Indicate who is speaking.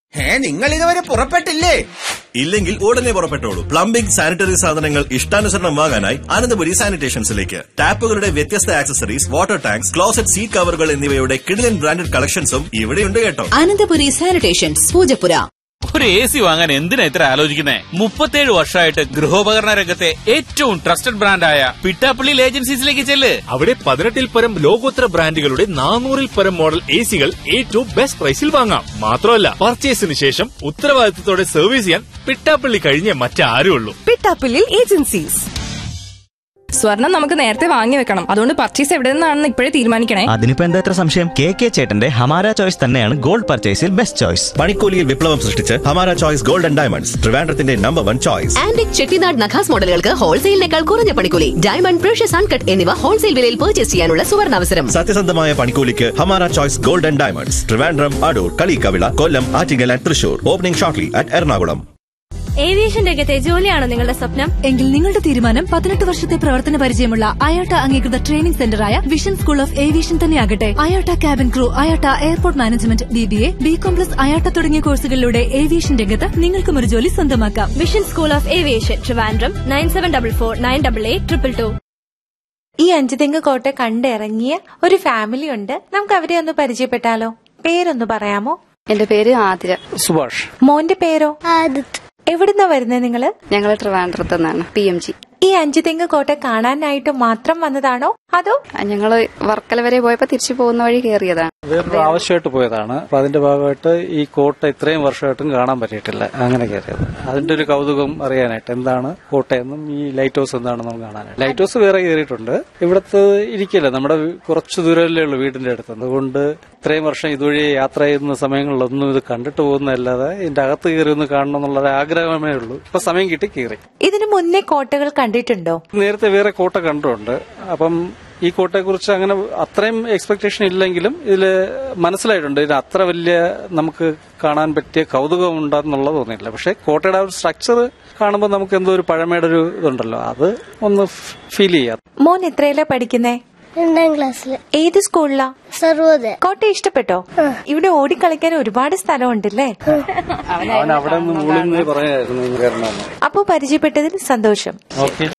Speaker 1: ഏ നിങ്ങൾ ഇതുവരെ പുറപ്പെട്ടില്ലേ
Speaker 2: ഇല്ലെങ്കിൽ ഉടനെ പുറപ്പെട്ടോളൂ പ്ലംബിംഗ് സാനിറ്ററി സാധനങ്ങൾ ഇഷ്ടാനുസരണം വാങ്ങാനായി അനന്തപുരി സാനിറ്റേഷൻസിലേക്ക് ടാപ്പുകളുടെ വ്യത്യസ്ത accessories water tanks closet seat കവറുകൾ എന്നിവയുടെ കിടിലൻ ബ്രാൻഡഡ് കളക്ഷൻസും ഇവിടെയുണ്ട് കേട്ടോ
Speaker 3: അനന്തപുരി സാനിറ്റേഷൻസ് പൂജപ്പുര
Speaker 4: ഒരു എ സി വാങ്ങാൻ എന്തിനാ ഇത്ര ആലോചിക്കുന്നേ മുപ്പത്തേഴ് വർഷമായിട്ട് ഗൃഹോപകരണ രംഗത്തെ ഏറ്റവും ട്രസ്റ്റഡ് ബ്രാൻഡായ പിട്ടാപ്പള്ളിയിൽ ഏജൻസീസിലേക്ക് ചെല്ല്
Speaker 5: അവിടെ പതിനെട്ടിൽ പരം ലോകോത്തര ബ്രാൻഡുകളുടെ നാനൂറിൽ പരം മോഡൽ എ സികൾ ഏറ്റവും ബെസ്റ്റ് പ്രൈസിൽ വാങ്ങാം മാത്രമല്ല പർച്ചേസിന് ശേഷം ഉത്തരവാദിത്തത്തോടെ സർവീസ് ചെയ്യാൻ പിട്ടാപ്പള്ളി കഴിഞ്ഞേ മറ്റാരും ഉള്ളൂ
Speaker 6: പിട്ടാപ്പിള്ളിൽ ഏജൻസീസ് സ്വർണം നമുക്ക് നേരത്തെ വാങ്ങി വെക്കണം അതുകൊണ്ട് പർച്ചേസ് എവിടെ നിന്നാണെന്ന് ഇപ്പോഴേ തീരുമാനിക്കണേ
Speaker 7: അതിനിപ്പോ എന്താ ഇത്ര സംശയം കെ കെ ചേട്ടന്റെ ഹമാര ചോയ്സ് തന്നെയാണ് ഗോൾഡ് പർച്ചേസിൽ ബെസ്റ്റ് ചോയ്സ്
Speaker 2: പണിക്കൂലിയിൽ വിപ്ലവം സൃഷ്ടിച്ച് Hamara choice gold and diamonds ട്രിവാൻഡ്രത്തിന്റെ number one choice
Speaker 3: antique Chettinad Nakhas മോഡലുകൾക്ക് ഹോൾസെയിലിനേക്കാൾ കുറഞ്ഞ പണിക്കൂലി ഡയമണ്ട് പ്രഷ്യസ് അൺകട്ട് എന്നിവ ഹോൾസെയിൽ വിലയിൽ പർച്ചേസ് ചെയ്യാനുള്ള സുവർണാവസരം
Speaker 2: സത്യസന്ധമായ പണിക്കൂലിക്ക് Hamara choice gold and diamonds Trivandrum Adoor Kalikkavila Kollam Attingal and Thrissur opening shortly at Ernakulam
Speaker 8: aviation രംഗത്തെ ജോലിയാണോ നിങ്ങളുടെ സ്വപ്നം
Speaker 6: എങ്കിൽ നിങ്ങളുടെ തീരുമാനം പതിനെട്ട് വർഷത്തെ പ്രവർത്തന പരിചയമുള്ള അയോട്ട അംഗീകൃത ട്രെയിനിംഗ് സെന്ററായ വിഷൻ സ്കൂൾ ഓഫ് ഏവിയേഷൻ തന്നെയാകട്ടെ IATA cabin crew IATA airport management B B A B com plus IATA തുടങ്ങിയ കോഴ്സുകളിലൂടെ ഏവിയേഷൻ രംഗത്ത് നിങ്ങൾക്കും ഒരു ജോലി സ്വന്തമാക്കാം
Speaker 8: vision school of aviation Trivandrum nine seven double four nine double eight triple two
Speaker 9: ഈ അഞ്ചുതെങ്ങ് കോട്ട കണ്ടിറങ്ങിയ ഒരു ഫാമിലി ഉണ്ട് നമുക്ക് അവരെ ഒന്ന് പരിചയപ്പെട്ടാലോ പേരൊന്ന് പറയാമോ
Speaker 10: എന്റെ പേര് ആതിര
Speaker 11: സുഭാഷ്
Speaker 9: മോന്റെ പേരോ എവിടുന്നാ വരുന്നത് നിങ്ങള്
Speaker 10: ഞങ്ങൾ ട്രിവാൻഡ്രത്ത് നിന്നാണ് പി എം ജി
Speaker 9: ഈ അഞ്ചുതെങ്ങ് കോട്ട കാണാനായിട്ട് മാത്രം വന്നതാണോ അതോ
Speaker 10: ഞങ്ങള് വർക്കല വരെ പോയപ്പോ തിരിച്ചു പോകുന്ന വഴി കയറിയതാണ്
Speaker 11: വേറൊരു ആവശ്യമായിട്ട് പോയതാണ് അപ്പൊ അതിന്റെ ഭാഗമായിട്ട് ഈ കോട്ട ഇത്രയും വർഷമായിട്ടും കാണാൻ പറ്റിയിട്ടില്ല അങ്ങനെ കയറിയത് അതിന്റെ ഒരു കൗതുകം അറിയാനായിട്ട് എന്താണ് കോട്ടയെന്നും ഈ ലൈറ്റ് ഹൗസ് എന്താണെന്നും കാണാനായിട്ട് ലൈറ്റ് ഹൗസ് വേറെ കയറിയിട്ടുണ്ട് ഇവിടുത്തെ ഇരിക്കില്ല നമ്മുടെ വി- കുറച്ച് ദൂരമല്ലേ ഉള്ളൂ വീടിന്റെ അടുത്ത് അതുകൊണ്ട് ഇത്രയും വർഷം ഇതുവഴി യാത്ര ചെയ്യുന്ന സമയങ്ങളിലൊന്നും ഇത് കണ്ടിട്ട് പോകുന്നതല്ലാതെ ഇതിന്റെ അകത്ത് കയറി ഒന്ന് കാണണം എന്നുള്ള ആഗ്രഹമേ ഉള്ളൂ ഇപ്പൊ സമയം കിട്ടി കയറി
Speaker 9: ഇതിനു മുന്നേ കോട്ടകൾ കണ്ടിട്ടുണ്ടോ
Speaker 11: നേരത്തെ വേറെ കോട്ട കണ്ടിട്ടുണ്ട് അപ്പം ഈ കോട്ടയെക്കുറിച്ച് അങ്ങനെ അത്രയും എക്സ്പെക്ടേഷൻ ഇല്ലെങ്കിലും ഇതിൽ മനസ്സിലായിട്ടുണ്ട് ഇതിന് അത്ര വലിയ നമുക്ക് കാണാൻ പറ്റിയ കൗതുകം ഉണ്ടെന്നുള്ളത് തോന്നിയില്ല പക്ഷെ കോട്ടയുടെ ആ ഒരു സ്ട്രക്ചർ കാണുമ്പോൾ നമുക്ക് എന്തോ ഒരു പഴമയുടെ ഒരു ഇതുണ്ടല്ലോ അത് ഒന്ന് ഫീൽ ചെയ്യാം
Speaker 9: മോൻ എത്രയിലാ പഠിക്കുന്നേ
Speaker 8: രണ്ടാം ക്ലാസ്സിൽ
Speaker 9: ഏത് സ്കൂളിലാ
Speaker 8: സർവോദയ
Speaker 9: കോട്ട ഇഷ്ടപ്പെട്ടോ ഇവിടെ ഓടിക്കളിക്കാൻ ഒരുപാട് സ്ഥലമുണ്ടല്ലേ
Speaker 11: അവൻ അവിടെ നിന്ന് മുകളിൽ നിന്ന് പറയായിരുന്നു കയറണമെന്ന്
Speaker 9: അപ്പോ പരിചയപ്പെട്ടതിൽ സന്തോഷം
Speaker 11: ഓക്കെ